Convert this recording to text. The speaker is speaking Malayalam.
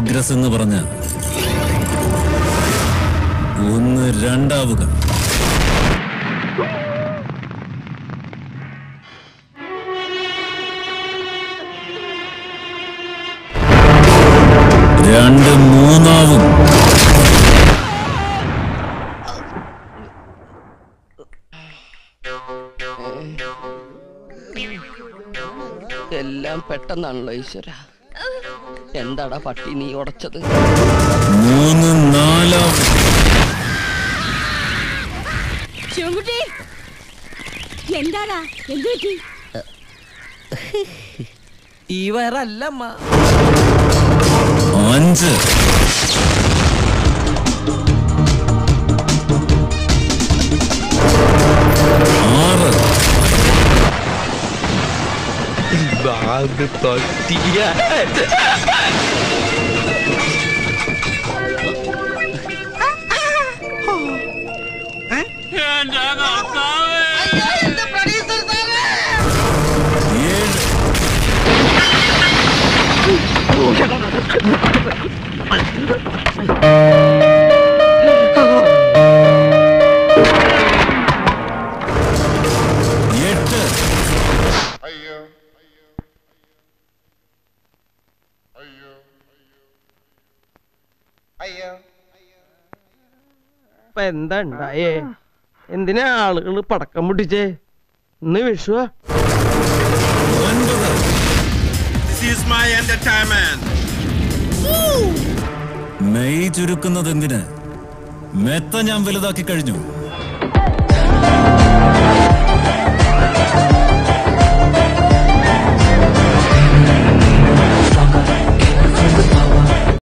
പ്രോഗ്രസ് എന്ന് പറഞ്ഞ ഒന്ന് രണ്ടാവുക രണ്ട് മൂന്നാവും എല്ലാം പെട്ടെന്നാണല്ലോ ഈശ്വര എന്താടാ പട്ടി നീ ഉടച്ചത് മൂന്ന് നാലാവും ശിവൻകുട്ടി എന്താടാ എന്ത് പറ്റി ഈ വയറല്ലമ്മ അഞ്ച് ആറ് ഏഴ് എട്ട് ഇപ്പൊ എന്താ ഉണ്ടായേ എന്തിനാ ആളുകൾ പടക്കം പൊട്ടിച്ചേ ഇന്ന് വിഷുവാ ഒൻപത് This is my entertainment. മെയ് ചുരുക്കുന്നത് എന്തിന് മെത്ത ഞാൻ വലുതാക്കി കഴിഞ്ഞു